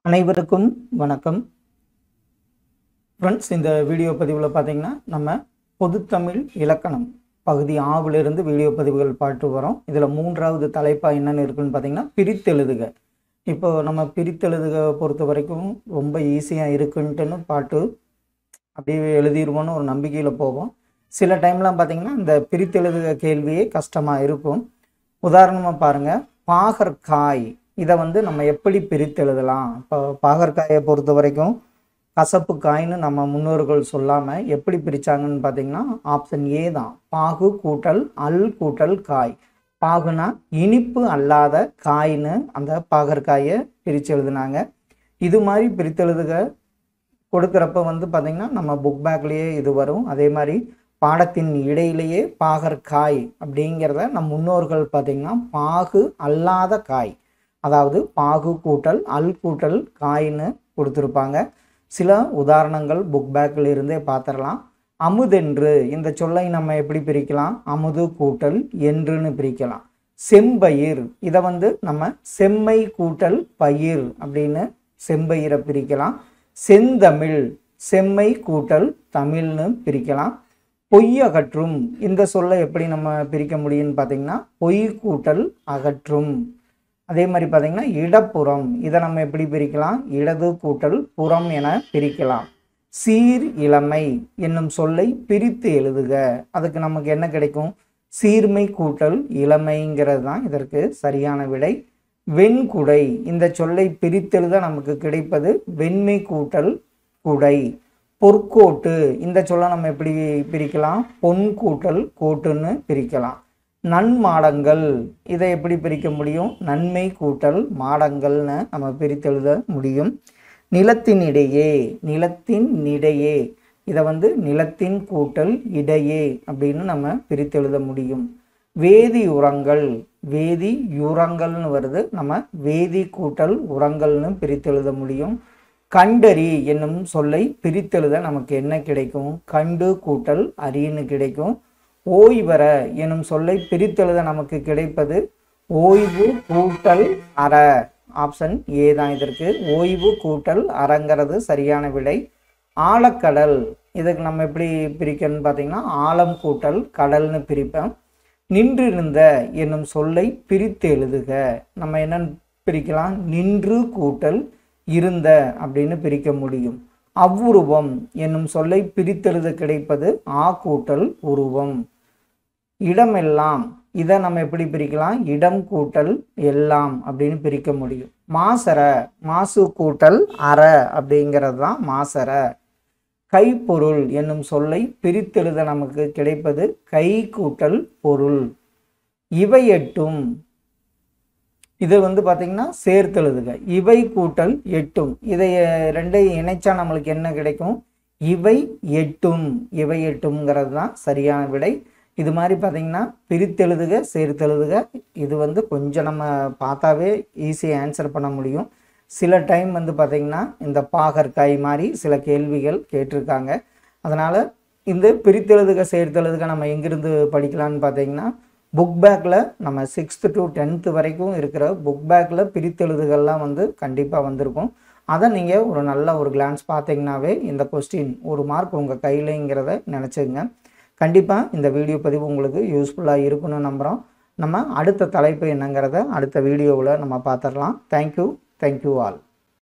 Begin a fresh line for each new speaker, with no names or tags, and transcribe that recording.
அனைவருக்கும் வணக்கம் ஃப்ரெண்ட்ஸ் இந்த வீடியோ பதிவில் பார்த்தீங்கன்னா நம்ம பொதுத்தமிழ் இலக்கணம் பகுதி ஆவிலிருந்து வீடியோ பதிவுகள் பாட்டு வரோம் இதில் மூன்றாவது தலைப்பாக என்னென்னு இருக்குன்னு பார்த்தீங்கன்னா பிரித்தெழுதுக இப்போ நம்ம பிரித்தெழுதுக பொறுத்த வரைக்கும் ரொம்ப ஈஸியாக இருக்குன்ட்டுன்னு பாட்டு அப்படியே எழுதிடுவோன்னு ஒரு நம்பிக்கையில் போவோம் சில டைம்லாம் பார்த்தீங்கன்னா இந்த பிரித்தெழுதுக கேள்வியே கஷ்டமாக இருக்கும் உதாரணமாக பாருங்கள் பாகற்காய் இதை வந்து நம்ம எப்படி பிரித்தெழுதலாம் இப்போ பாகற்காயை பொறுத்த வரைக்கும் கசப்பு காய்னு நம்ம முன்னோர்கள் சொல்லாமல் எப்படி பிரித்தாங்கன்னு பார்த்தீங்கன்னா ஆப்ஷன் ஏ தான் பாகு கூட்டல் அல் கூட்டல் காய் பாகுனா இனிப்பு அல்லாத காய்னு அந்த பாகற்காயை பிரித்து எழுதுனாங்க இது மாதிரி பிரித்தெழுதுக கொடுக்குறப்ப வந்து பார்த்திங்கன்னா நம்ம புக் பேக்லேயே இது வரும் அதே மாதிரி பாடத்தின் இடையிலேயே பாகற்காய் அப்படிங்கிறத நம் முன்னோர்கள் பார்த்திங்கன்னா பாகு அல்லாத காய் அதாவது பாகு கூட்டல் அல் கூட்டல் காய்னு கொடுத்துருப்பாங்க சில உதாரணங்கள் புக் பேக்கில் இருந்தே பார்த்துடலாம் அமுதென்று இந்த சொல்லை நம்ம எப்படி பிரிக்கலாம் அமுது கூட்டல் என்றுன்னு பிரிக்கலாம் செம்பயிர் இதை வந்து நம்ம செம்மை கூட்டல் பயிர் அப்படின்னு செம்பயிரை பிரிக்கலாம் செந்தமிழ் செம்மை கூட்டல் தமிழ்னு பிரிக்கலாம் பொய் அகற்றும் இந்த சொல்லை எப்படி நம்ம பிரிக்க முடியும்னு பார்த்தீங்கன்னா பொய் கூட்டல் அகற்றும் அதே மாதிரி பார்த்தீங்கன்னா இடப்புறம் இதை நம்ம எப்படி பிரிக்கலாம் இடது கூட்டல் புறம் என பிரிக்கலாம் சீர் இளமை என்னும் சொல்லை பிரித்து எழுதுக அதுக்கு நமக்கு என்ன கிடைக்கும் சீர்மை கூட்டல் இளமைங்கிறது தான் இதற்கு சரியான விடை வெண்குடை இந்த சொல்லை பிரித்தெழுத நமக்கு கிடைப்பது வெண்மை கூட்டல் குடை பொற்கோட்டு இந்த சொல்லை நம்ம எப்படி பிரிக்கலாம் பொன் கூட்டல் கோட்டுன்னு பிரிக்கலாம் நன்மாடங்கள் இதை எப்படி பிரிக்க முடியும் நன்மை கூட்டல் மாடங்கள்னு நம்ம பிரித்தெழுத முடியும் நிலத்தின் இடையே நிலத்தின் இடையே இதை வந்து நிலத்தின் கூட்டல் இடையே அப்படின்னு நம்ம பிரித்தெழுத முடியும் வேதி உரங்கள் வேதி உரங்கள்னு வருது நம்ம வேதி கூட்டல் உரங்கள்னு பிரித்தெழுத முடியும் கண்டறி என்னும் சொல்லை பிரித்தெழுத நமக்கு என்ன கிடைக்கும் கண்டு கூட்டல் அரின்னு கிடைக்கும் ஓய்வர எனும் சொல்லை பிரித்தெழுத நமக்கு கிடைப்பது ஓய்வு கூட்டல் அற ஆப்ஷன் ஏ தான் இதற்கு ஓய்வு கூட்டல் அறங்கிறது சரியான விடை ஆழக்கடல் இதுக்கு நம்ம எப்படி பிரிக்கணும்னு பார்த்தீங்கன்னா ஆழம் கூட்டல் கடல்னு பிரிப்போம் நின்றிருந்த என்னும் சொல்லை பிரித்து எழுதுக நம்ம என்னன்னு பிரிக்கலாம் நின்று கூட்டல் இருந்த அப்படின்னு பிரிக்க முடியும் அவ்வுருவம் என்னும் சொல்லை பிரித்தெழுத கிடைப்பது ஆ கூட்டல் உருவம் இடமெல்லாம் இதை நம்ம எப்படி பிரிக்கலாம் இடம் கூட்டல் எல்லாம் அப்படின்னு பிரிக்க முடியும் மாசர மாசு கூட்டல் அற அப்படிங்கிறது தான் மாசர கைப்பொருள் என்னும் சொல்லை பிரித்தெழுத நமக்கு கிடைப்பது கை கூட்டல் பொருள் இவை எட்டும் இது வந்து பார்த்திங்கன்னா சேர்த்தெழுதுக இவை கூட்டல் எட்டும் இதை ரெண்டையும் இணைச்சா நம்மளுக்கு என்ன கிடைக்கும் இவை எட்டும் இவை எட்டும்ங்கிறது தான் சரியான விடை இது மாதிரி பார்த்திங்கன்னா பிரித்தெழுதுக சேர்த்தெழுதுக இது வந்து கொஞ்சம் நம்ம பார்த்தாவே ஈஸியாக ஆன்சர் பண்ண முடியும் சில டைம் வந்து பார்த்திங்கன்னா இந்த பாகற்காய் மாதிரி சில கேள்விகள் கேட்டிருக்காங்க அதனால் இந்த பிரித்தெழுதுக சேர்த்தெழுதுக நம்ம எங்கிருந்து படிக்கலான்னு பார்த்தீங்கன்னா புக் பேக்கில் நம்ம சிக்ஸ்த்து டு டென்த்து வரைக்கும் இருக்கிற புக் பேக்கில் பிரித்தெழுதுகள்லாம் வந்து கண்டிப்பாக வந்திருக்கும் அதை நீங்கள் ஒரு நல்ல ஒரு கிளான்ஸ் பார்த்தீங்கன்னாவே இந்த கொஸ்டின் ஒரு மார்க் உங்கள் கையிலங்கிறத நினச்சிங்க கண்டிப்பாக இந்த வீடியோ பதிவு உங்களுக்கு யூஸ்ஃபுல்லாக இருக்குன்னு நம்புகிறோம் நம்ம அடுத்த தலைப்பு என்னங்கிறத அடுத்த வீடியோவில் நம்ம பார்த்துடலாம் தேங்க்யூ தேங்க்யூ ஆல்